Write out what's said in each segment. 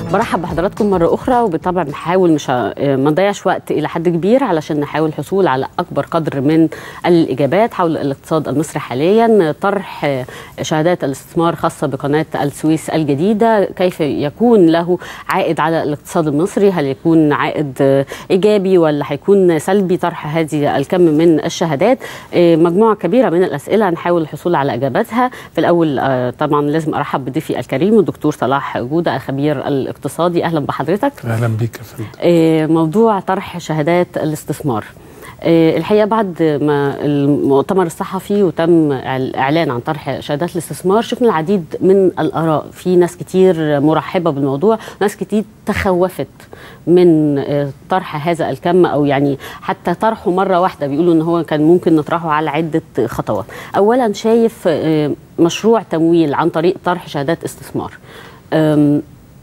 برحب بحضراتكم مرة أخرى وبالطبع بنحاول مش ه- ما نضيعش وقت إلى حد كبير علشان نحاول الحصول على أكبر قدر من الإجابات حول الاقتصاد المصري حاليا طرح شهادات الاستثمار خاصة بقناة السويس الجديدة كيف يكون له عائد على الاقتصاد المصري هل يكون عائد إيجابي ولا هيكون سلبي طرح هذه الكم من الشهادات مجموعة كبيرة من الأسئلة هنحاول الحصول على إجاباتها في الأول آه، طبعا لازم أرحب بضيفي الكريم الدكتور صلاح جودة الخبير الاقتصادي أهلا بحضرتك اهلا بيك يا فندم آه، موضوع طرح شهادات الاستثمار آه، الحقيقه بعد ما المؤتمر الصحفي وتم الاعلان عن طرح شهادات الاستثمار شفنا العديد من الاراء في ناس كتير مرحبه بالموضوع ناس كتير تخوفت من آه، طرح هذا الكم او يعني حتى طرحه مره واحده بيقولوا ان هو كان ممكن نطرحه على عده خطوات اولا شايف آه، مشروع تمويل عن طريق طرح شهادات استثمار آم،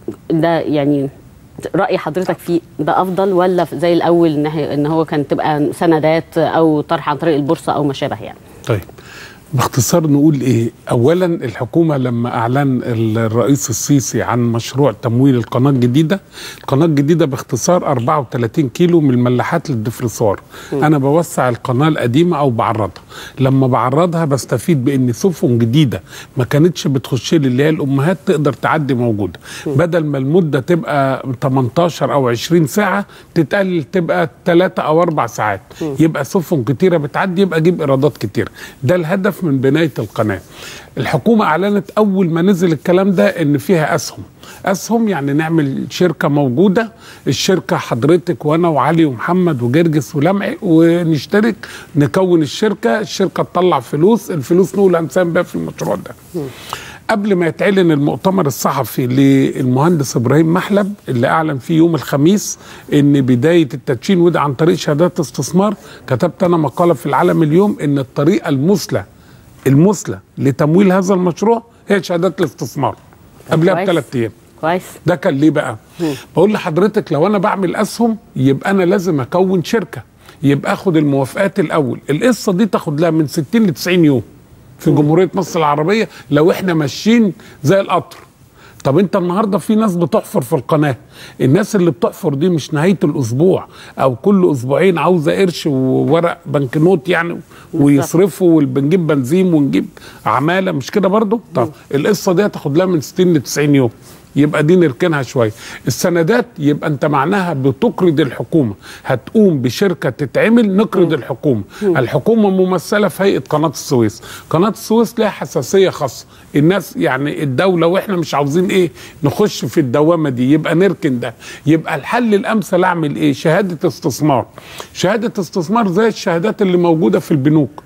ده يعني رأي حضرتك فيه ده أفضل ولا زي الأول إن هي- إن هو كان تبقى سندات أو طرح عن طريق البورصة أو ما شابه يعني طيب باختصار نقول ايه اولا الحكومه لما اعلن الرئيس السيسي عن مشروع تمويل القناه الجديده القناه الجديده باختصار 34 كيلو من الملاحات للدفرسار انا بوسع القناه القديمه او بعرضها لما بعرضها بستفيد بان سفن جديده ما كانتش بتخش لي اللي هي الامهات تقدر تعدي موجوده بدل ما المده تبقى 18 او 20 ساعه تتقلل تبقى 3 او 4 ساعات يبقى سفن كتيره بتعدي يبقى اجيب ايرادات كتيره ده الهدف من بنايه القناه الحكومه اعلنت اول ما نزل الكلام ده ان فيها اسهم اسهم يعني نعمل شركه موجوده الشركه حضرتك وانا وعلي ومحمد وجرجس ولمعي ونشترك نكون الشركه الشركه تطلع فلوس الفلوس نقول هنساهم بيها في المشروع ده قبل ما يتعلن المؤتمر الصحفي للمهندس ابراهيم محلب اللي اعلن فيه يوم الخميس ان بدايه التدشين وده عن طريق شهادات استثمار كتبت انا مقاله في العالم اليوم ان الطريقه المثلى المثلى لتمويل هذا المشروع هي شهادات الاستثمار قبلها كويس. بثلاث ايام كويس ده كان ليه بقى؟ بقول لحضرتك لو انا بعمل اسهم يبقى انا لازم اكون شركه يبقى اخد الموافقات الاول القصه دي تاخد لها من 60 ل 90 يوم في جمهوريه مصر العربيه لو احنا ماشيين زي القطر طب انت النهارده في ناس بتحفر في القناه الناس اللي بتحفر دي مش نهايه الاسبوع او كل اسبوعين عاوزه قرش وورق بنكنوت يعني ويصرفوا وبنجيب بنزين ونجيب عماله مش كده برضو طب القصه دي هتاخد لها من 60 ل 90 يوم يبقى دي نركنها شويه السندات يبقى انت معناها بتقرض الحكومه هتقوم بشركه تتعمل نقرض الحكومه الحكومه ممثله في هيئه قناه السويس قناه السويس لها حساسيه خاصه الناس يعني الدوله واحنا مش عاوزين ايه نخش في الدوامه دي يبقى نركن ده يبقى الحل الامثل اعمل ايه شهاده استثمار شهاده استثمار زي الشهادات اللي موجوده في البنوك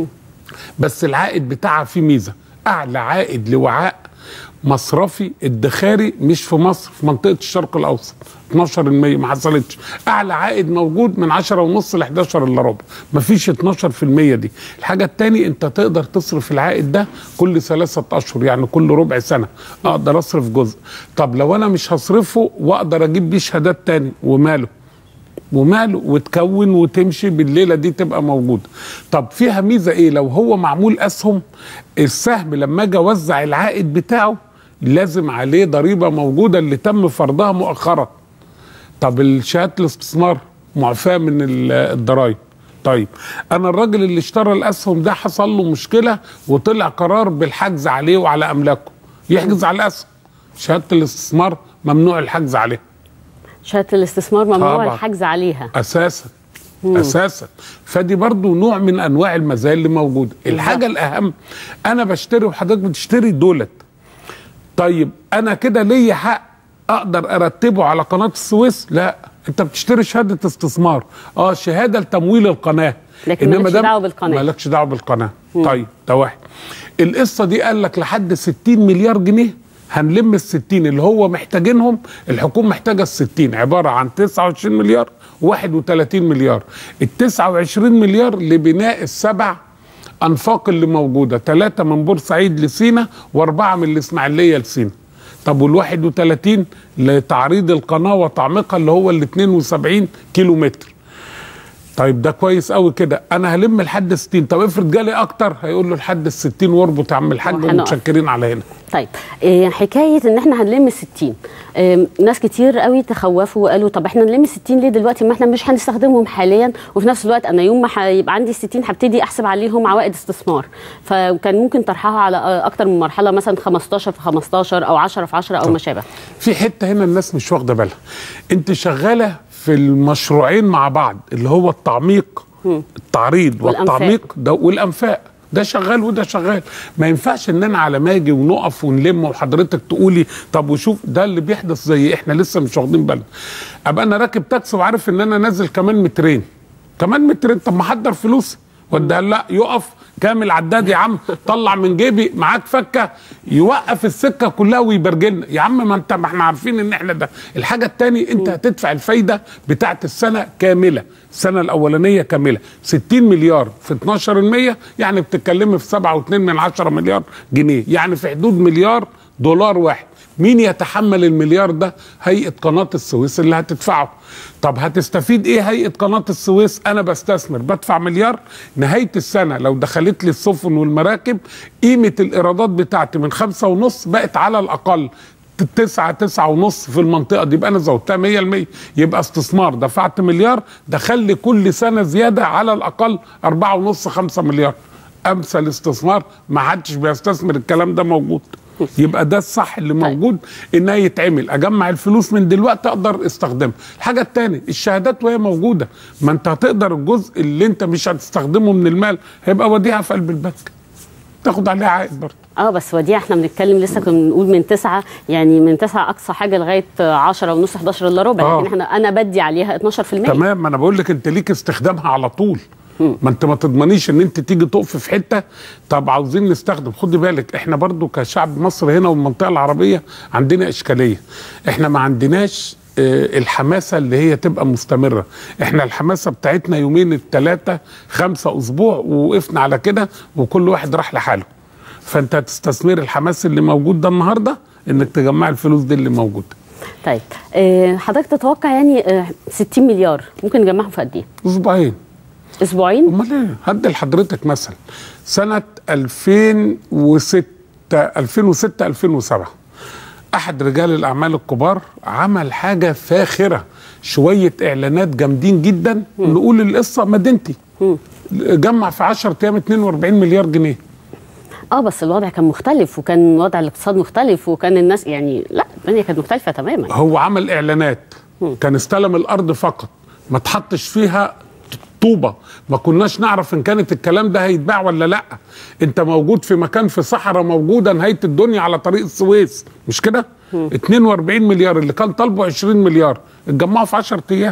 بس العائد بتاعها فيه ميزه اعلى عائد لوعاء مصرفي ادخاري مش في مصر في منطقه الشرق الاوسط 12% ما حصلتش اعلى عائد موجود من 10 ونص ل 11 الا ربع مفيش 12% دي الحاجه الثانيه انت تقدر تصرف العائد ده كل ثلاثة اشهر يعني كل ربع سنه اقدر اصرف جزء طب لو انا مش هصرفه واقدر اجيب بيه شهادات تاني وماله وماله وتكون وتمشي بالليله دي تبقى موجوده طب فيها ميزه ايه لو هو معمول اسهم السهم لما اجي اوزع العائد بتاعه لازم عليه ضريبه موجوده اللي تم فرضها مؤخرا طب شهاده الاستثمار معفاه من ال- الضرايب طيب انا الراجل اللي اشترى الاسهم ده حصل له مشكله وطلع قرار بالحجز عليه وعلى املاكه يحجز على الاسهم شهاده الاستثمار ممنوع الحجز عليها شهادة الاستثمار ممنوع طبعا. الحجز عليها اساسا اساسا فدي برضو نوع من انواع المزايا اللي موجوده الحاجه الاهم انا بشتري وحضرتك بتشتري دولت طيب انا كده ليا حق اقدر ارتبه على قناه السويس لا انت بتشتري شهاده استثمار اه شهاده لتمويل القناه لكن مالكش ده دعوة بالقناة. مالكش دعوه بالقناه طيب ده واحد القصه دي قال لك لحد 60 مليار جنيه هنلم ال 60 اللي هو محتاجينهم الحكومه محتاجه ال 60 عباره عن 29 مليار 31 مليار ال 29 مليار لبناء السبع انفاق اللي موجوده ثلاثه من بورسعيد لسينا واربعه من الاسماعيليه لسينا طب وال 31 لتعريض القناه وتعميقها اللي هو ال 72 كيلو متر طيب ده كويس قوي كده انا هلم لحد 60 طب افرض جالي اكتر هيقول له لحد ال 60 واربط يا عم الحاج وهنقف. ومتشكرين على هنا طيب إيه حكايه ان احنا هنلم ال 60 إيه ناس كتير قوي تخوفوا وقالوا طب احنا نلم ال 60 ليه دلوقتي ما احنا مش هنستخدمهم حاليا وفي نفس الوقت انا يوم ما هيبقى عندي ال 60 هبتدي احسب عليهم عوائد استثمار فكان ممكن طرحها على اكتر من مرحله مثلا 15 في 15 او 10 في 10 او ما شابه في حته هنا الناس مش واخده بالها انت شغاله في المشروعين مع بعض اللي هو التعميق التعريض والأنفاق. والتعميق ده والانفاق ده شغال وده شغال ما ينفعش ان انا على ما اجي ونقف ونلم وحضرتك تقولي طب وشوف ده اللي بيحدث زي احنا لسه مش واخدين بالنا ابقى انا راكب تاكسي وعارف ان انا نازل كمان مترين كمان مترين طب ما احضر فلوسي وده لا يقف كامل عداد يا عم طلع من جيبي معاك فكه يوقف السكه كلها ويبرجلنا يا عم ما انت ما احنا عارفين ان احنا ده الحاجه الثانيه انت هتدفع الفايده بتاعت السنه كامله السنه الاولانيه كامله 60 مليار في 12% يعني بتتكلمي في 7.2 من 10 مليار جنيه يعني في حدود مليار دولار واحد مين يتحمل المليار ده هيئه قناه السويس اللي هتدفعه طب هتستفيد ايه هيئه قناه السويس انا بستثمر بدفع مليار نهايه السنه لو دخلت لي السفن والمراكب قيمه الايرادات بتاعتي من خمسة ونص بقت على الاقل تسعة تسعة ونص في المنطقة دي يبقى أنا زودتها مية المية يبقى استثمار دفعت مليار دخل لي كل سنة زيادة على الأقل أربعة ونص خمسة مليار أمثل استثمار ما حدش بيستثمر الكلام ده موجود يبقى ده الصح اللي موجود انها يتعمل اجمع الفلوس من دلوقتي اقدر استخدمها الحاجه الثانيه الشهادات وهي موجوده ما انت هتقدر الجزء اللي انت مش هتستخدمه من المال هيبقى وديعه في قلب البنك تاخد عليها عائد برضه اه بس وديع احنا بنتكلم لسه كنا بنقول من تسعة يعني من تسعة اقصى حاجه لغايه 10 ونص 11 الا ربع آه. لكن احنا انا بدي عليها 12% تمام ما انا بقول لك انت ليك استخدامها على طول ما انت ما تضمنيش ان انت تيجي تقف في حته طب عاوزين نستخدم خدي بالك احنا برضو كشعب مصر هنا والمنطقه العربيه عندنا اشكاليه احنا ما عندناش آه، الحماسه اللي هي تبقى مستمره احنا الحماسه بتاعتنا يومين الثلاثه خمسه اسبوع ووقفنا على كده وكل واحد راح لحاله فانت هتستثمر الحماس اللي موجود ده النهارده انك تجمع الفلوس دي اللي موجوده طيب آه حضرتك تتوقع يعني آه 60 مليار ممكن نجمعهم في قد ايه؟ اسبوعين اسبوعين؟ امال ايه هدي لحضرتك مثلا سنه 2006 2006 2007 احد رجال الاعمال الكبار عمل حاجه فاخره شويه اعلانات جامدين جدا نقول القصه مدينتي جمع في 10 ايام 42 مليار جنيه اه بس الوضع كان مختلف وكان وضع الاقتصاد مختلف وكان الناس يعني لا الدنيا كانت مختلفه تماما هو عمل اعلانات كان استلم الارض فقط ما تحطش فيها طوبه ما كناش نعرف ان كانت الكلام ده هيتباع ولا لا انت موجود في مكان في صحراء موجوده نهايه الدنيا على طريق السويس مش كده 42 مليار اللي كان طالبه 20 مليار اتجمعوا في 10 ايام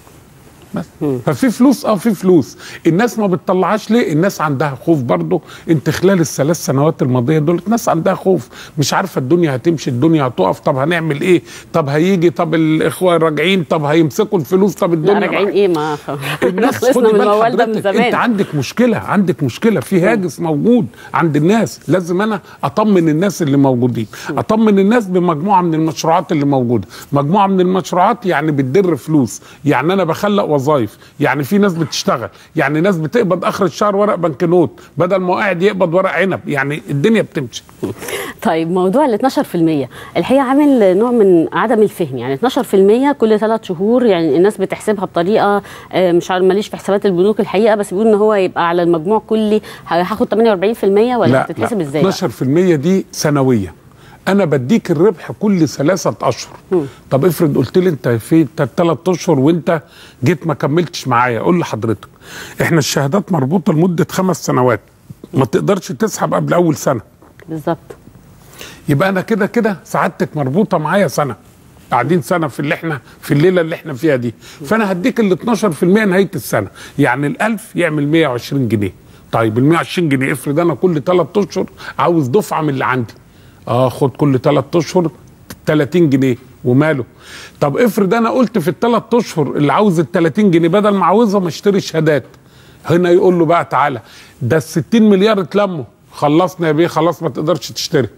بس ففي فلوس اه في فلوس الناس ما بتطلعهاش ليه الناس عندها خوف برضه انت خلال الثلاث سنوات الماضيه دول الناس عندها خوف مش عارفه الدنيا هتمشي الدنيا هتقف طب هنعمل ايه طب هيجي طب الاخوه راجعين طب هيمسكوا الفلوس طب لا الدنيا راجعين راحت. ايه ما الناس خلصنا خدي من بال الموال ده من حضرتك، زمان انت عندك مشكله عندك مشكله في هاجس موجود عند الناس لازم انا اطمن الناس اللي موجودين اطمن الناس بمجموعه من المشروعات اللي موجوده مجموعه من المشروعات يعني بتدر فلوس يعني انا بخلق وظائف يعني في ناس بتشتغل يعني ناس بتقبض اخر الشهر ورق بنكنوت بدل ما قاعد يقبض ورق عنب يعني الدنيا بتمشي طيب موضوع ال 12% الحقيقه عامل نوع من عدم الفهم يعني 12% كل ثلاث شهور يعني الناس بتحسبها بطريقه آه، مش عارف ماليش في حسابات البنوك الحقيقه بس بيقول ان هو يبقى على المجموع كلي هاخد 48% ولا هتتحسب ازاي؟ بقى؟ 12% دي سنويه انا بديك الربح كل ثلاثة اشهر طب افرض قلت لي انت في ثلاث اشهر وانت جيت ما كملتش معايا قول لحضرتك احنا الشهادات مربوطه لمده خمس سنوات ما تقدرش تسحب قبل اول سنه بالظبط يبقى انا كده كده سعادتك مربوطه معايا سنه قاعدين سنه في اللي احنا في الليله اللي احنا فيها دي فانا هديك ال 12% نهايه السنه يعني ال 1000 يعمل 120 جنيه طيب ال 120 جنيه افرض انا كل ثلاث اشهر عاوز دفعه من اللي عندي اه خد كل ثلاث اشهر 30 جنيه وماله طب افرض انا قلت في الثلاث اشهر اللي عاوز ال 30 جنيه بدل ما عاوزهم اشتري شهادات هنا يقول له بقى تعالى ده ال 60 مليار اتلموا خلصنا يا بيه خلاص ما تقدرش تشتري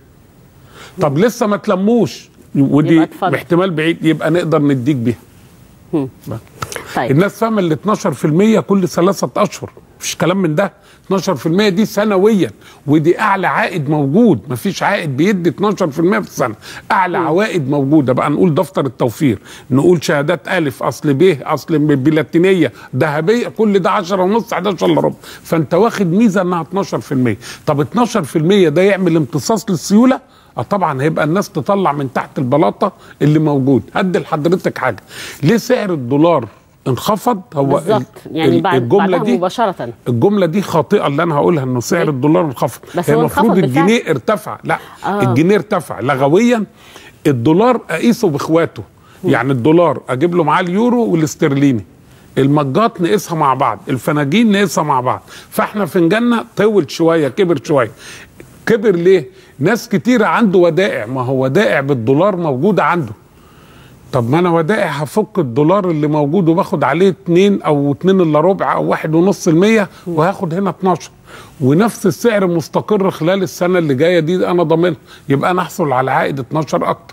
طب لسه ما تلموش ودي يبقى اتفضل. باحتمال بعيد يبقى نقدر نديك بيها طيب الناس فاهمه ال 12% كل ثلاثة اشهر مفيش كلام من ده 12% دي سنويا ودي اعلى عائد موجود مفيش عائد بيدي 12% في السنه اعلى عوائد موجوده بقى نقول دفتر التوفير نقول شهادات الف اصل ب اصل بلاتينيه ذهبيه كل ده 10 ونص 11 الا ربع فانت واخد ميزه انها 12% طب 12% ده يعمل امتصاص للسيوله اه طبعا هيبقى الناس تطلع من تحت البلاطه اللي موجود ادي لحضرتك حاجه ليه سعر الدولار انخفض هو بالظبط يعني بعد الجمله بعدها دي مباشره الجمله دي خاطئه اللي انا هقولها انه سعر ليه؟ الدولار انخفض بس هي هو المفروض انخفض بالفعل. الجنيه ارتفع لا آه. آه. الجنيه ارتفع لغويا الدولار اقيسه باخواته يعني الدولار اجيب له معاه اليورو والاسترليني المجات نقيسها مع بعض الفناجين نقيسها مع بعض فاحنا فنجاننا طول شويه كبر شويه كبر ليه ناس كتيرة عنده ودائع ما هو ودائع بالدولار موجودة عنده طب ما انا ودائع هفك الدولار اللي موجود وباخد عليه اتنين او اتنين الا ربع او واحد ونص المية وهاخد هنا 12 ونفس السعر مستقر خلال السنة اللي جاية دي انا ضامنها يبقى انا احصل على عائد 12 اكتر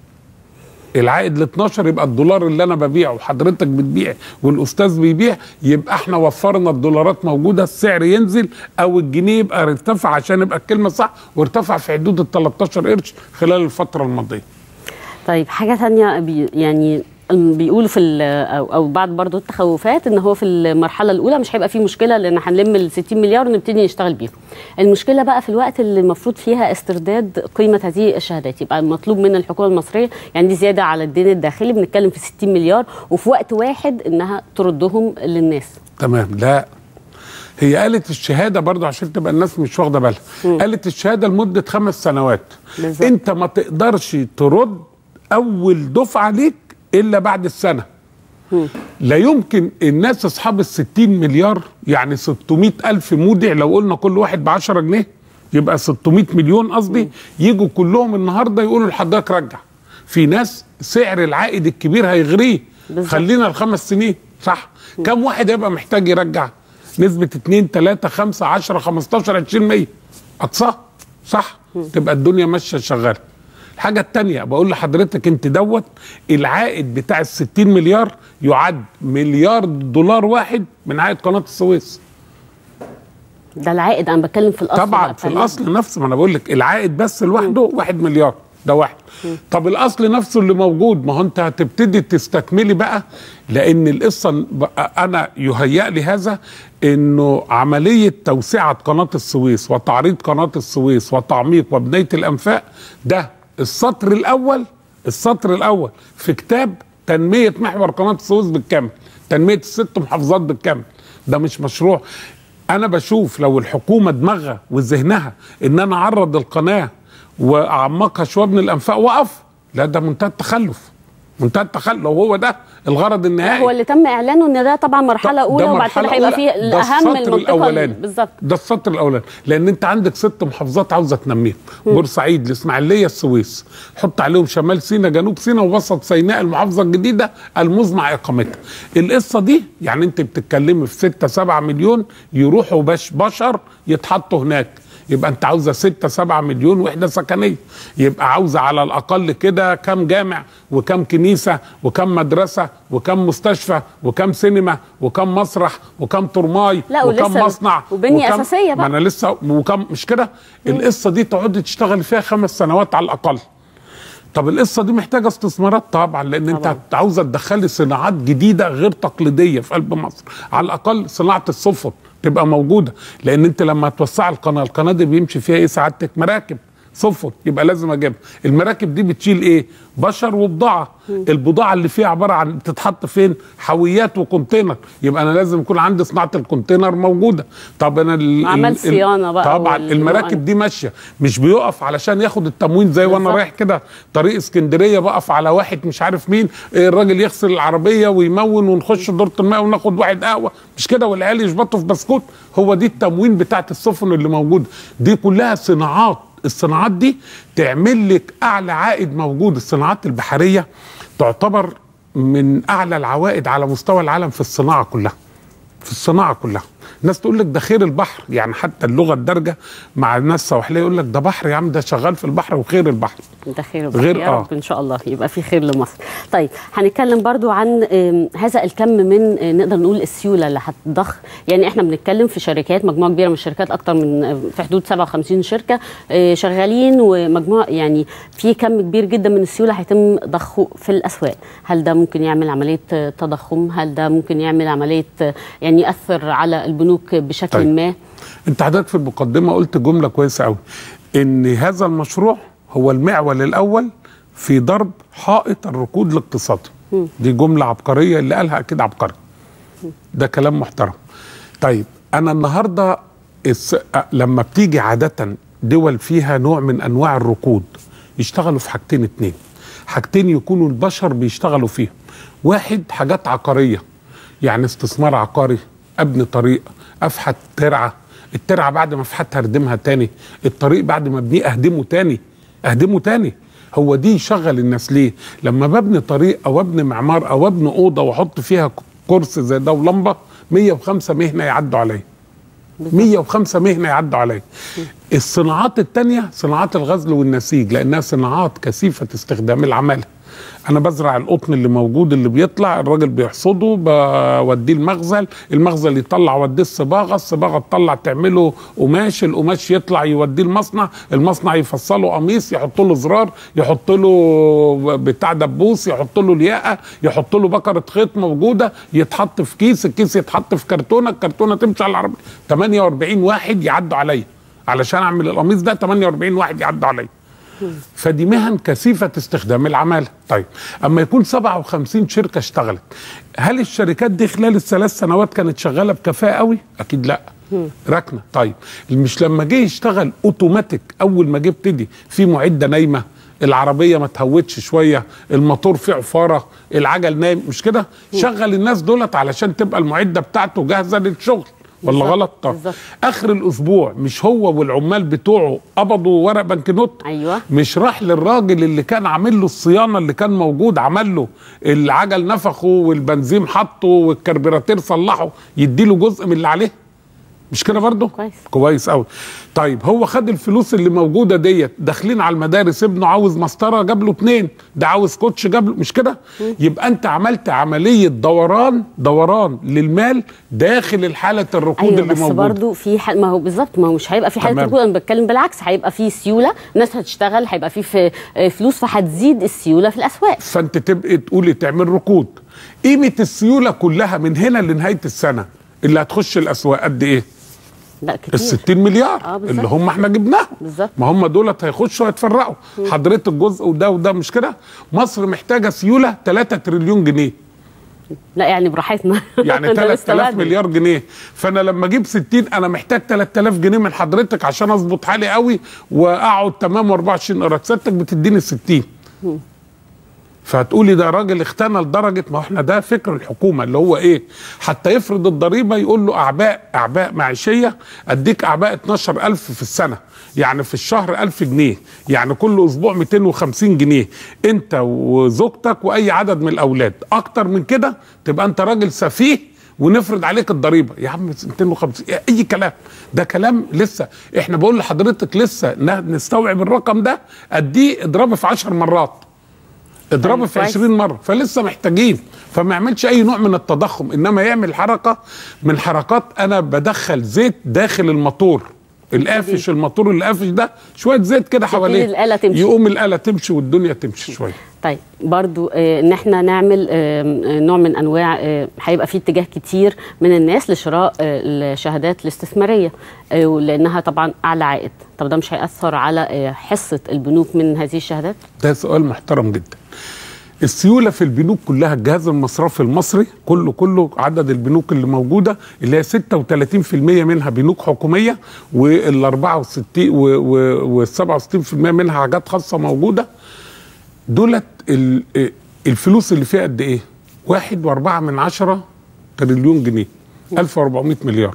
العائد ل 12 يبقى الدولار اللي انا ببيعه وحضرتك بتبيع والاستاذ بيبيع يبقى احنا وفرنا الدولارات موجوده السعر ينزل او الجنيه يبقى ارتفع عشان يبقى الكلمه صح وارتفع في حدود ال 13 قرش خلال الفتره الماضيه. طيب حاجه ثانيه بي يعني بيقولوا في ال- او او بعد برضو التخوفات ان هو في المرحله الاولى مش هيبقى في مشكله لان هنلم ال 60 مليار ونبتدي نشتغل بيهم. المشكله بقى في الوقت اللي المفروض فيها استرداد قيمه هذه الشهادات يبقى المطلوب من الحكومه المصريه يعني دي زياده على الدين الداخلي بنتكلم في 60 مليار وفي وقت واحد انها تردهم للناس. تمام لا هي قالت الشهاده برضه عشان تبقى الناس مش واخده بالها قالت الشهاده لمده خمس سنوات بالظبط. انت ما تقدرش ترد اول دفعه ليك الا بعد السنه لا يمكن الناس اصحاب ال 60 مليار يعني 600 الف مودع لو قلنا كل واحد ب 10 جنيه يبقى 600 مليون قصدي يجوا كلهم النهارده يقولوا لحضرتك رجع في ناس سعر العائد الكبير هيغريه بالظبط. خلينا الخمس سنين صح كم واحد هيبقى محتاج يرجع نسبة 2 3 5 10 15 20 100 أقصاه صح تبقى الدنيا ماشية شغالة الحاجة التانية بقول لحضرتك انت دوت العائد بتاع ال 60 مليار يعد مليار دولار واحد من عائد قناة السويس ده العائد انا بتكلم في الاصل طبعا بقى في بتاع الاصل نفسه ما انا بقول لك العائد بس لوحده واحد مليار ده واحد طب الاصل نفسه اللي موجود ما هو انت هتبتدي تستكملي بقى لان القصه بقى انا يهيأ لي هذا انه عمليه توسعه قناه السويس وتعريض قناه السويس وتعميق وبنايه الانفاق ده السطر الاول السطر الاول في كتاب تنميه محور قناه السويس بالكامل تنميه الست محافظات بالكامل ده مش مشروع انا بشوف لو الحكومه دماغها وذهنها ان انا اعرض القناه واعمقها شويه من الانفاق وقف لا ده منتهى التخلف منتهى التخلف لو هو ده الغرض النهائي هو اللي تم اعلانه ان ده طبعا مرحله ده اولى وبعد مرحلة كده هيبقى أولى. فيه ده الاهم السطر المنطقه الأولاني. بالظبط ده السطر الاولاني لان انت عندك ست محافظات عاوزه تنميها بورسعيد الاسماعيليه السويس حط عليهم شمال سيناء جنوب سيناء ووسط سيناء المحافظه الجديده المزمع اقامتها القصه دي يعني انت بتتكلمي في 6 7 مليون يروحوا باش بشر يتحطوا هناك يبقى انت عاوزه 6 7 مليون وحده سكنيه يبقى عاوزه على الاقل كده كم جامع وكم كنيسه وكم مدرسه وكم مستشفى وكم سينما وكم مسرح وكم ترماي لا، وكم ولسه مصنع وبنية وكم- أساسية بقى. ما انا لسه وكم مش كده القصه دي تقعدي تشتغلي فيها خمس سنوات على الاقل طب القصه دي محتاجه استثمارات طبعا لان طبعاً. انت عاوزه تدخلي صناعات جديده غير تقليديه في قلب مصر على الاقل صناعه السفن تبقى موجوده لان انت لما توسع القناه القناه دي بيمشي فيها ايه سعادتك مراكب سفن يبقى لازم اجيبها المراكب دي بتشيل ايه بشر وبضاعه البضاعه اللي فيها عباره عن بتتحط فين حاويات وكونتينر يبقى انا لازم يكون عندي صناعه الكونتينر موجوده طب انا ال- عمل ال- ال- صيانة بقى طبعا وال- المراكب دي ماشيه مش بيقف علشان ياخد التموين زي وانا بالظبط. رايح كده طريق اسكندريه بقف على واحد مش عارف مين إيه الراجل يغسل العربيه ويمون ونخش دورة الماء وناخد واحد قهوه مش كده والعيال يشبطوا في بسكوت هو دي التموين بتاعت السفن اللي موجوده دي كلها صناعات الصناعات دي تعمل لك اعلى عائد موجود الصناعات البحريه تعتبر من اعلى العوائد على مستوى العالم في الصناعه كلها في الصناعه كلها الناس تقول لك ده خير البحر يعني حتى اللغه الدارجه مع الناس السواحليه يقول لك ده بحر يا عم ده شغال في البحر وخير البحر ده خير غير- غير يا آه. رب ان شاء الله يبقى في خير لمصر طيب هنتكلم برضو عن آم، هذا الكم من آه، نقدر نقول السيوله اللي هتضخ يعني احنا بنتكلم في شركات مجموعه كبيره من الشركات اكتر من آه، في حدود 57 شركه آه، شغالين ومجموعه يعني في كم كبير جدا من السيوله هيتم ضخه في الاسواق هل ده ممكن يعمل عمليه آه، تضخم هل ده ممكن يعمل عمليه آه، يعني ياثر على البنوك بشكل طيب. ما انت حضرتك في المقدمه قلت جمله كويسه قوي ان هذا المشروع هو المعول الاول في ضرب حائط الركود الاقتصادي دي جمله عبقريه اللي قالها اكيد عبقري ده كلام محترم طيب انا النهارده الس... أ- لما بتيجي عاده دول فيها نوع من انواع الركود يشتغلوا في حاجتين اتنين حاجتين يكونوا البشر بيشتغلوا فيهم واحد حاجات عقاريه يعني استثمار عقاري ابني طريق افحت ترعه الترعه بعد ما افحتها اردمها تاني الطريق بعد ما ابنيه اهدمه تاني اهدمه تاني هو دي يشغل الناس ليه لما ببني طريق او ابني معمار او ابني اوضه واحط فيها كرسي زي ده ولمبه 105 مهنه يعدوا عليا 105 مهنه يعدوا عليا الصناعات التانية صناعات الغزل والنسيج لانها صناعات كثيفه استخدام العماله انا بزرع القطن اللي موجود اللي بيطلع الراجل بيحصده بوديه المخزن المخزن يطلع وديه الصباغه الصباغه تطلع تعمله قماش القماش يطلع يوديه المصنع المصنع يفصله قميص يحط له زرار يحط له بتاع دبوس يحط له الياقه يحط له بكره خيط موجوده يتحط في كيس الكيس يتحط في كرتونه الكرتونه تمشي على العربيه 48 واحد يعدوا عليا علشان اعمل القميص ده 48 واحد يعدوا عليا فدي مهن كثيفة استخدام العمالة طيب أما يكون 57 شركة اشتغلت هل الشركات دي خلال الثلاث سنوات كانت شغالة بكفاءة قوي أكيد لا ركنة طيب مش لما جه يشتغل اوتوماتيك أول ما جه ابتدي في معدة نايمة العربية ما تهوتش شوية الموتور فيه عفارة العجل نايم مش كده شغل الناس دولت علشان تبقى المعدة بتاعته جاهزة للشغل ولا بالظبط، غلط طب بالظبط. اخر الاسبوع مش هو والعمال بتوعه قبضوا ورق بنك نوت ايوه مش راح للراجل اللي كان عامل له الصيانه اللي كان موجود عمل له العجل نفخه والبنزين حطه والكربيراتير صلحه يديله جزء من اللي عليه مش كده برضه كويس. كويس قوي طيب هو خد الفلوس اللي موجوده ديت داخلين على المدارس ابنه عاوز مسطره جاب له اتنين ده عاوز كوتش جاب له مش كده يبقى انت عملت عمليه دوران دوران للمال داخل الحاله الركود ايوه اللي بس موجوده برضو في ح... ما هو بالظبط ما هو مش هيبقى في حاله تمام. ركود انا بتكلم بالعكس هيبقى في سيوله الناس هتشتغل هيبقى في, في آه، فلوس فهتزيد السيوله في الاسواق فانت تبقى تقولي تعمل ركود قيمه السيوله كلها من هنا لنهايه السنه اللي هتخش الاسواق قد ايه لا كتير ال 60 مليار آه، بالظبط. اللي هم احنا جبناهم بالظبط. ما هم دولت هيخشوا هيتفرقوا حضرتك جزء وده وده مش كده مصر محتاجه سيوله 3 تريليون جنيه لا يعني براحتنا يعني ده 3000 لسه بدري. مليار جنيه فانا لما اجيب 60 انا محتاج 3000 جنيه من حضرتك عشان اظبط حالي قوي واقعد تمام 24 قرار سيادتك بتديني 60 فهتقولي ده راجل اختنى لدرجه ما احنا ده فكر الحكومه اللي هو ايه حتى يفرض الضريبه يقول له اعباء اعباء معيشيه اديك اعباء 12000 في السنه يعني في الشهر 1000 جنيه يعني كل اسبوع 250 جنيه انت وزوجتك واي عدد من الاولاد اكتر من كده تبقى انت راجل سفيه ونفرض عليك الضريبه يا عم 250 اي كلام ده كلام لسه احنا بقول لحضرتك لسه ن- نستوعب الرقم ده اديه اضربه في 10 مرات اضربه طيب، في كويس. 20 مره فلسه محتاجين فما يعملش اي نوع من التضخم انما يعمل حركه من حركات انا بدخل زيت داخل الموتور القافش الموتور القافش ده شويه زيت كده حواليه الآلة تمشي. يقوم الاله تمشي والدنيا تمشي شويه طيب برضو آه، ان احنا نعمل آه، آه، نوع من انواع آه، هيبقى في اتجاه كتير من الناس لشراء آه، الشهادات الاستثماريه آه، لانها طبعا اعلى عائد طب ده مش هياثر على آه، حصه البنوك من هذه الشهادات ده سؤال محترم جدا السيوله في البنوك كلها الجهاز المصرفي المصري كله كله عدد البنوك اللي موجوده اللي هي 36% منها بنوك حكوميه وال 64 وال 67% منها حاجات خاصه موجوده دولت ال- الفلوس اللي فيها قد ايه؟ واحد واربعة من عشرة تريليون جنيه 1400 مليار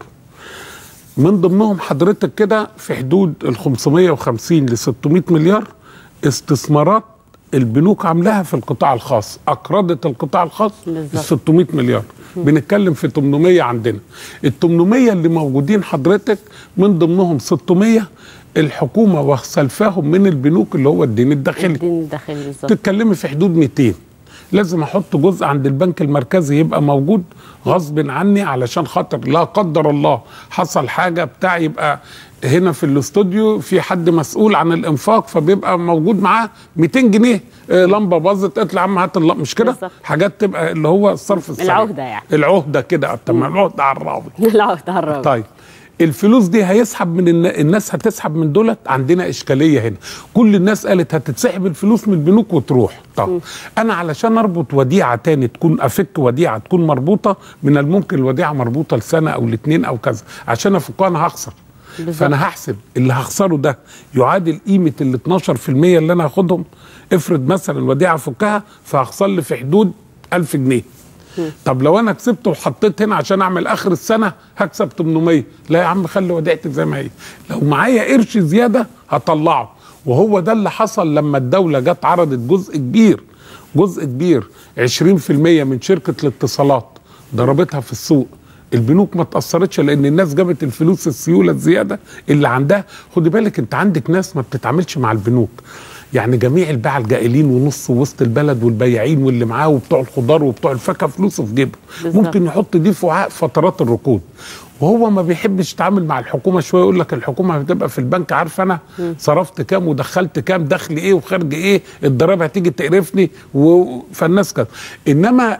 من ضمنهم حضرتك كده في حدود ال 550 ل 600 مليار استثمارات البنوك عاملاها في القطاع الخاص اقرضت القطاع الخاص بالظبط. 600 مليار بنتكلم في 800 عندنا ال 800 اللي موجودين حضرتك من ضمنهم 600 الحكومه وخلفاهم من البنوك اللي هو الدين الداخلي الدين الداخلي بالظبط تتكلمي في حدود 200 لازم احط جزء عند البنك المركزي يبقى موجود غصب عني علشان خاطر لا قدر الله حصل حاجه بتاع يبقى هنا في الاستوديو في حد مسؤول عن الانفاق فبيبقى موجود معاه 200 جنيه آه، لمبه باظت اطلع يا عم هات اللمبه مش كده بالظبط. حاجات تبقى اللي هو الصرف السريع العهدة يعني. العهده كده تمام العهده على الرابط لا تهرب طيب الفلوس دي هيسحب من الن... الناس هتسحب من دولت عندنا اشكاليه هنا كل الناس قالت هتتسحب الفلوس من البنوك وتروح طب انا علشان اربط وديعه تاني تكون افك وديعه تكون مربوطه من الممكن الوديعه مربوطه لسنه او لاتنين او كذا عشان افكها انا هخسر بالظبط. فانا هحسب اللي هخسره ده يعادل قيمه ال 12% اللي انا هاخدهم افرض مثلا الوديعه افكها فهخسر لي في حدود 1000 جنيه طب لو انا كسبت وحطيت هنا عشان اعمل اخر السنه هكسب 800 لا يا عم خلي وديعتي زي ما هي لو معايا قرش زياده هطلعه وهو ده اللي حصل لما الدوله جت عرضت جزء كبير جزء كبير 20% من شركه الاتصالات ضربتها في السوق البنوك ما تاثرتش لان الناس جابت الفلوس السيوله الزياده اللي عندها خدي بالك انت عندك ناس ما بتتعاملش مع البنوك يعني جميع الباعة الجائلين ونص وسط البلد والبياعين واللي معاه وبتوع الخضار وبتوع الفاكهه فلوسه في جيبه بالظبط. ممكن يحط دي في وعاء فترات الركود وهو ما بيحبش يتعامل مع الحكومه شويه يقول لك الحكومه هتبقى في البنك عارف انا صرفت كام ودخلت كام دخل ايه وخارج ايه الضرايب هتيجي تقرفني و... فالناس كده انما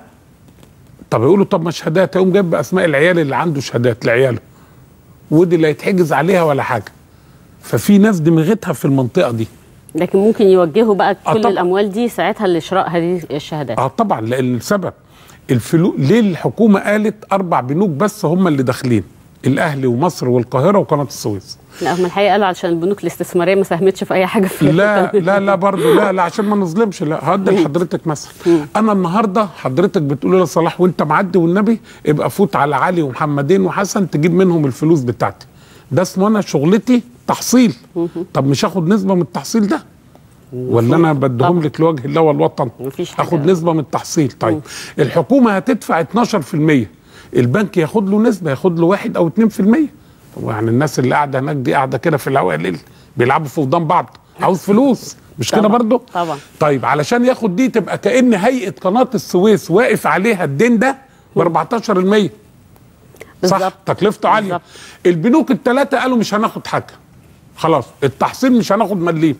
طب يقولوا طب ما شهادات يقوم جايب اسماء العيال اللي عنده شهادات لعياله ودي لا يتحجز عليها ولا حاجه ففي ناس دماغتها في المنطقه دي لكن ممكن يوجهوا بقى آه كل طبعا. الاموال دي ساعتها لشراء هذه الشهادات اه طبعا لان السبب الفلو ليه الحكومه قالت اربع بنوك بس هم اللي داخلين الاهلي ومصر والقاهره وقناه السويس لا هم الحقيقه قالوا علشان البنوك الاستثماريه ما ساهمتش في اي حاجه في لا لا لا برضه لا لا عشان ما نظلمش لا هدي لحضرتك مثلا انا النهارده حضرتك بتقول لي يا صلاح وانت معدي والنبي ابقى فوت على علي ومحمدين وحسن تجيب منهم الفلوس بتاعتي ده اسمه انا شغلتي تحصيل طب مش هاخد نسبه من التحصيل ده ولا انا بديهم طبعا. لك لوجه الله والوطن مفيش حاجة. اخد نسبه من التحصيل طيب الحكومه هتدفع 12% البنك ياخد له نسبه ياخد له 1 او 2% طب يعني الناس اللي قاعده هناك دي قاعده كده في الهواء الليل بيلعبوا في ودان بعض عاوز فلوس مش كده طبعا. برضه طبعا. طيب علشان ياخد دي تبقى كأن هيئه قناه السويس واقف عليها الدين ده ب 14% صح بالظبط. تكلفته عاليه بالظبط. البنوك الثلاثه قالوا مش هناخد حاجه خلاص التحصيل مش هناخد مليم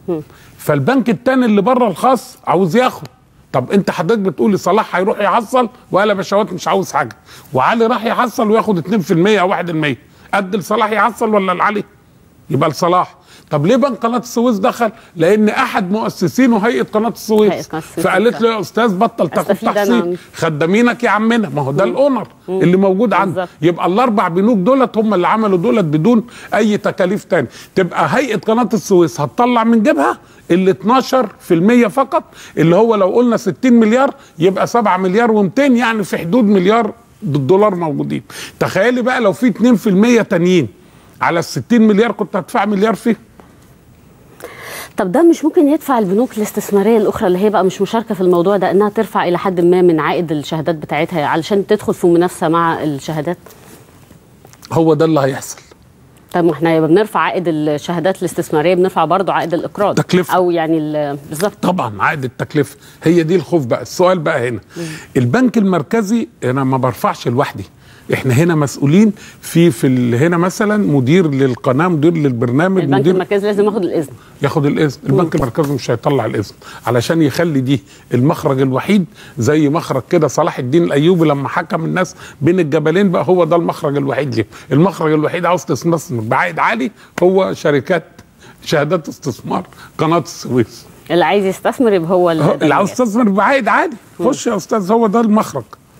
فالبنك التاني اللي بره الخاص عاوز ياخد طب انت حضرتك بتقولي صلاح هيروح يحصل وقال يا باشوات مش عاوز حاجه وعلي راح يحصل وياخد 2% او 1% قد لصلاح يحصل ولا لعلي يبقى لصلاح طب ليه بنك قناه السويس دخل لان احد مؤسسينه هيئه قناه هيئة السويس قناة السويس فقالت له يا استاذ بطل تاخد أستفيد أنا تحصيل من- خدامينك يا عمنا ما هو ده الاونر اللي موجود عنده بالظبط. يبقى الاربع بنوك دولت هم اللي عملوا دولت بدون اي تكاليف تاني تبقى هيئه قناه السويس هتطلع من جيبها ال 12% فقط اللي هو لو قلنا 60 مليار يبقى 7 مليار و200 يعني في حدود مليار دولار موجودين تخيلي بقى لو في 2% تانيين على ال 60 مليار كنت هدفع مليار فيه طب ده مش ممكن يدفع البنوك الاستثماريه الاخرى اللي هي بقى مش مشاركه في الموضوع ده انها ترفع الى حد ما من عائد الشهادات بتاعتها علشان تدخل في منافسه مع الشهادات هو ده اللي هيحصل طب ما احنا يبقى بنرفع عائد الشهادات الاستثماريه بنرفع برضو عائد الاقراض تكلفة. او يعني ال- بالظبط طبعا عائد التكلفه هي دي الخوف بقى السؤال بقى هنا البنك المركزي انا ما برفعش لوحدي احنا هنا مسؤولين في في ال- هنا مثلا مدير للقناه مدير للبرنامج البنك مدير المركزي لازم ياخد الاذن ياخد الاذن البنك المركزي مش هيطلع الاذن علشان يخلي دي المخرج الوحيد زي مخرج كده صلاح الدين الايوبي لما حكم الناس بين الجبلين بقى هو ده المخرج الوحيد ليه المخرج الوحيد عاوز تستثمر بعائد عالي هو شركات شهادات استثمار قناه السويس اللي عايز يستثمر يبقى هو هو اللي عاوز يستثمر يستثمر بعائد عالي خش يا استاذ هو ده المخرج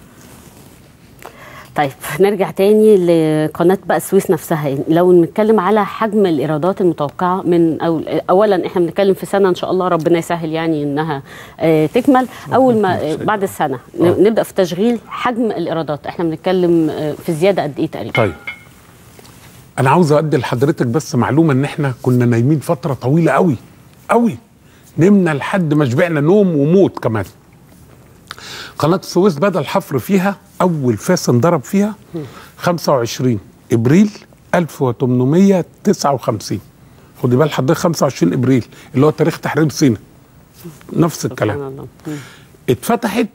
طيب نرجع تاني لقناه بقى السويس نفسها يعني لو نتكلم على حجم الايرادات المتوقعه من أو اولا احنا بنتكلم في سنه ان شاء الله ربنا يسهل يعني انها آه تكمل اول ما آه بعد السنه ن- آه. نبدا في تشغيل حجم الايرادات احنا بنتكلم آه في زياده قد ايه تقريبا طيب انا عاوز اودي لحضرتك بس معلومه ان احنا كنا نايمين فتره طويله قوي قوي نمنا لحد ما شبعنا نوم وموت كمان قناه السويس بدا الحفر فيها اول فاس انضرب فيها 25 ابريل 1859 خدي بال حضرتك 25 ابريل اللي هو تاريخ تحرير سيناء نفس الكلام سبحان الله مم. اتفتحت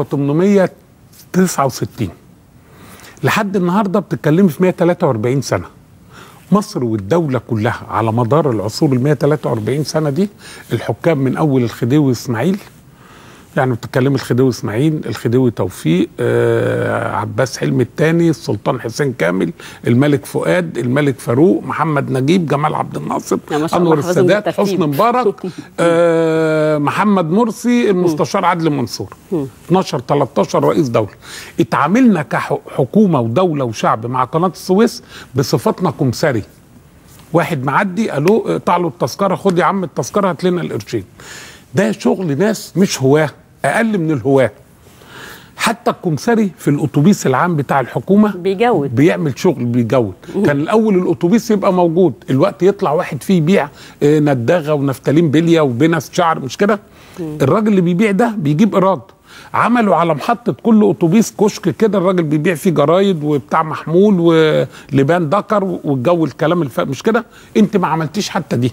1869 لحد النهارده بتتكلمي في 143 سنه مصر والدولة كلها على مدار العصور ال 143 سنة دي الحكام من أول الخديوي إسماعيل يعني بتتكلمي الخديوي إسماعيل الخديوي توفيق آه عباس حلمي الثاني السلطان حسين كامل الملك فؤاد الملك فاروق محمد نجيب جمال عبد الناصر يا ما شاء الله، أنور حافظهم السادات بالترتيب. حسني مبارك آه محمد مرسي المستشار عدلي منصور 12 13 رئيس دوله اتعاملنا كحكومه ودوله وشعب مع قناه السويس بصفتنا كمثري واحد معدي قالوا اقطع له التذكره خد يا عم التذكره هات لنا القرشين ده شغل ناس مش هواه اقل من الهواه حتى الكمثري في الاتوبيس العام بتاع الحكومه بيجود بيعمل شغل بيجود كان الاول الاتوبيس يبقى موجود الوقت يطلع واحد فيه يبيع آه، نداغه ونفتالين بليه وبنس شعر مش كده الراجل اللي بيبيع ده بيجيب ايراد عملوا على محطة كل أتوبيس كشك كده الراجل بيبيع فيه جرايد وبتاع محمول ولبان دكر والجو الكلام الف... مش كده أنت ما عملتيش حتى دي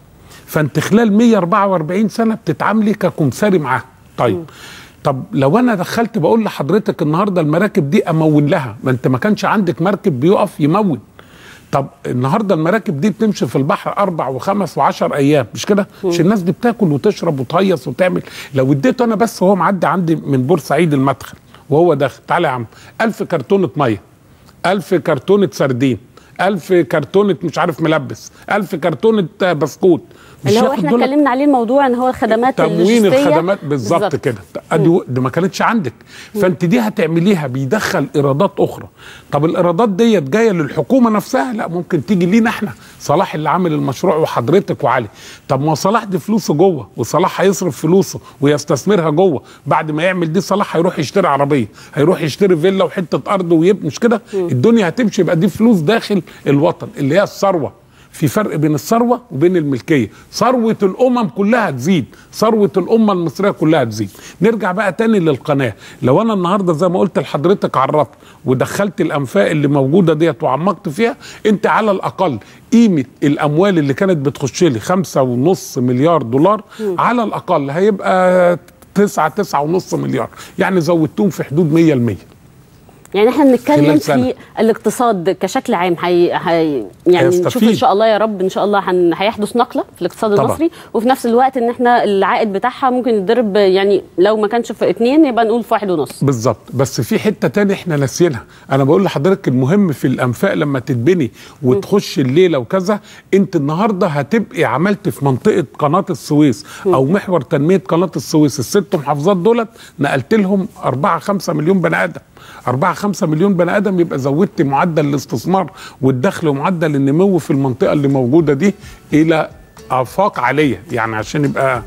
فأنت خلال 144 سنة بتتعاملي ككمثري معاه طيب طب لو انا دخلت بقول لحضرتك النهارده المراكب دي امون لها ما انت ما كانش عندك مركب بيقف يمون طب النهارده المراكب دي بتمشي في البحر اربع وخمس وعشر ايام مش كده؟ مش الناس دي بتاكل وتشرب وتهيص وتعمل لو اديته انا بس هو معدي عندي من بورسعيد المدخل وهو داخل تعالى يا عم 1000 كرتونه ميه 1000 كرتونه سردين 1000 كرتونه مش عارف ملبس 1000 كرتونه آه، بسكوت مش اللي هو ياخد احنا دول اتكلمنا عليه الموضوع ان هو الخدمات تموين اللوجستية. الخدمات بالظبط كده ادي دي ما كانتش عندك فانت دي هتعمليها بيدخل ايرادات اخرى طب الايرادات ديت جايه للحكومه نفسها لا ممكن تيجي لينا احنا صلاح اللي عامل المشروع وحضرتك وعلي طب ما صلاح دي فلوسه جوه وصلاح هيصرف فلوسه ويستثمرها جوه بعد ما يعمل دي صلاح هيروح يشتري عربيه هيروح يشتري فيلا وحته ارض ويبني مش كده الدنيا هتمشي يبقى دي فلوس داخل الوطن اللي هي الثروه في فرق بين الثروه وبين الملكيه ثروه الامم كلها تزيد ثروه الامه المصريه كلها تزيد نرجع بقى تاني للقناه لو انا النهارده زي ما قلت لحضرتك عرفت ودخلت الانفاق اللي موجوده ديت وعمقت فيها انت على الاقل قيمه الاموال اللي كانت بتخش لي خمسة ونص مليار دولار على الاقل هيبقى تسعة تسعة ونص مليار يعني زودتهم في حدود 100 المية يعني احنا بنتكلم خلال سنة. في الاقتصاد كشكل عام هي هي يعني هيستفيد. نشوف ان شاء الله يا رب ان شاء الله هن... هيحدث نقله في الاقتصاد طبعا. المصري وفي نفس الوقت ان احنا العائد بتاعها ممكن يتضرب يعني لو ما كانش في اتنين يبقى نقول في واحد ونص بالظبط بس في حته تانية احنا ناسيينها انا بقول لحضرتك المهم في الانفاق لما تتبني وتخش الليله وكذا انت النهارده هتبقي عملت في منطقه قناه السويس او محور تنميه قناه السويس الست محافظات دولت نقلت لهم 4 5 مليون بني ادم 4 5 مليون بني ادم يبقى زودت معدل الاستثمار والدخل ومعدل النمو في المنطقه اللي موجوده دي الى افاق عاليه يعني عشان يبقى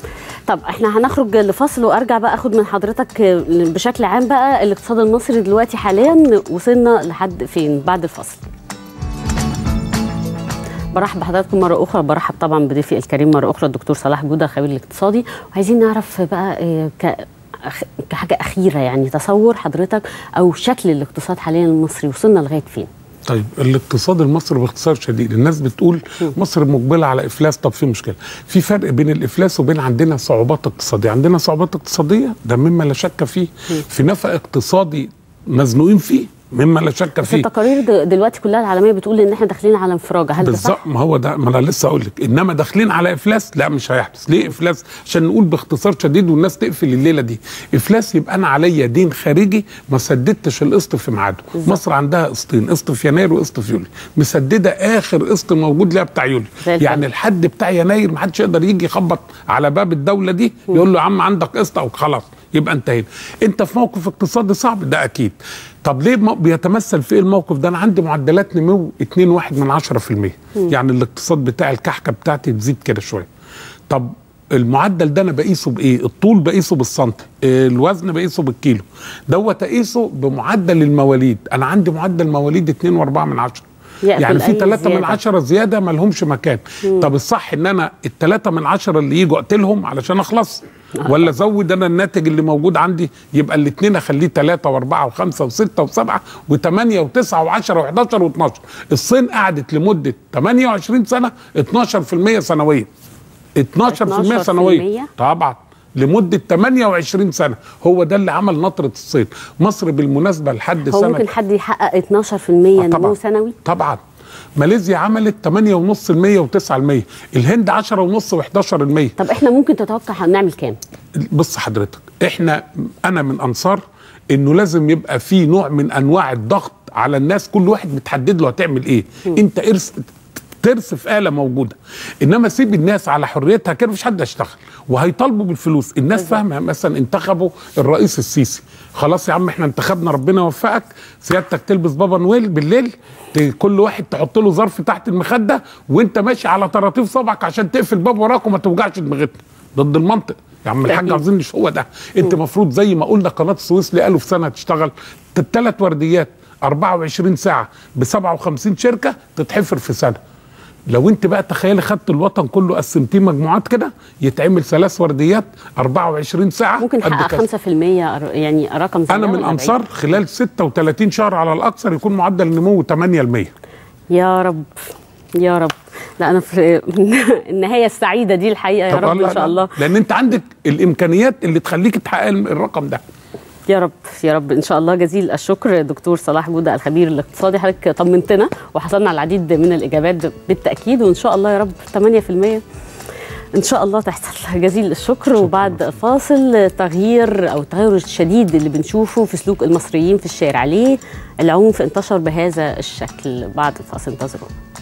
طب احنا هنخرج لفصل وارجع بقى اخد من حضرتك بشكل عام بقى الاقتصاد المصري دلوقتي حاليا وصلنا لحد فين بعد الفصل برحب بحضراتكم مرة أخرى برحب طبعا بضيفي الكريم مرة أخرى الدكتور صلاح جودة الخبير الاقتصادي وعايزين نعرف بقى إيه ك أخ- كحاجة أخيرة يعني تصور حضرتك أو شكل الاقتصاد حاليا المصري وصلنا لغاية فين؟ طيب الاقتصاد المصري باختصار شديد الناس بتقول مصر مقبله على افلاس طب في مشكله في فرق بين الافلاس وبين عندنا صعوبات اقتصاديه عندنا صعوبات اقتصاديه ده مما لا شك فيه في نفق اقتصادي مزنوقين فيه مما لا شك في فيه التقارير د- دلوقتي كلها العالمية بتقول إن احنا داخلين على انفراجة هل ده بالظبط صح؟ ما هو ده ما انا لسه اقول لك انما داخلين على افلاس لا مش هيحدث ليه افلاس عشان نقول باختصار شديد والناس تقفل الليله دي افلاس يبقى انا عليا دين خارجي ما سددتش القسط في ميعاده مصر عندها قسطين قسط في يناير وقسط في يوليو مسدده اخر قسط موجود لها بتاع يوليو زي الفل. يعني الحد بتاع يناير ما حدش يقدر يجي يخبط على باب الدوله دي يقول له يا عم عندك قسط او خلاص يبقى انتهينا انت في موقف اقتصادي صعب ده اكيد طب ليه مو- بيتمثل في ايه الموقف ده انا عندي معدلات نمو 2 واحد من 10% يعني الاقتصاد بتاع الكحكه بتاعتي تزيد كده شويه طب المعدل ده انا بقيسه بايه الطول بقيسه بالسنتي الوزن بقيسه بالكيلو دوت اقيسه بمعدل المواليد انا عندي معدل مواليد 2 و4 من 10 يقبل يعني في أي 3 من زيادة. 10 زياده ما لهمش مكان طب الصح ان انا الثلاثة من 10 اللي يجوا اقتلهم علشان اخلص ولا ازود انا الناتج اللي موجود عندي يبقى الاثنين اخليه 3 و4 و5 و6 و7 و8 و9 و10 و11 و12 الصين قعدت لمده 28 سنه 12% سنويا 12% سنويا طبعا لمده 28 سنه هو ده اللي عمل نطره الصين مصر بالمناسبه لحد هو سنه ممكن حد يحقق 12% آه نمو طبعاً. سنوي طبعا ماليزيا عملت 8.5% و9% الهند 10.5 و11% طب احنا ممكن تتوقع هنعمل كام بص حضرتك احنا انا من انصار انه لازم يبقى في نوع من انواع الضغط على الناس كل واحد متحدد له هتعمل ايه انت ارس ترس في آلة موجودة إنما سيب الناس على حريتها كده مفيش حد هيشتغل وهيطالبوا بالفلوس الناس فاهمة مثلا انتخبوا الرئيس السيسي خلاص يا عم احنا انتخبنا ربنا يوفقك سيادتك تلبس بابا نويل بالليل ت- كل واحد تحط له ظرف تحت المخدة وانت ماشي على طراطيف صبعك عشان تقفل باب وراك وما توجعش دماغتنا ضد المنطق يا عم الحاج أكيد. عاوزين مش هو ده انت المفروض زي ما قلنا قناه السويس اللي قالوا في سنه تشتغل ثلاث ورديات 24 ساعه ب 57 شركه تتحفر في سنه لو انت بقى تخيلي خدت الوطن كله قسمتيه مجموعات كده يتعمل ثلاث ورديات 24 ساعه ممكن قد نحقق كذا. 5% أر- يعني رقم زي انا ده من ولا بعيد؟ انصار خلال 36 شهر على الاكثر يكون معدل النمو 8% يا رب يا رب لا انا في النهايه السعيده دي الحقيقه يا طب رب الله ان شاء لا. الله لان انت عندك الامكانيات اللي تخليك تحقق الرقم ده يا رب يا رب ان شاء الله جزيل الشكر دكتور صلاح جوده الخبير الاقتصادي حضرتك طمنتنا وحصلنا على العديد من الاجابات بالتاكيد وان شاء الله يا رب 8% ان شاء الله تحصل جزيل الشكر وبعد فاصل تغيير او التغير الشديد اللي بنشوفه في سلوك المصريين في الشارع ليه العنف انتشر بهذا الشكل بعد الفاصل انتظرونا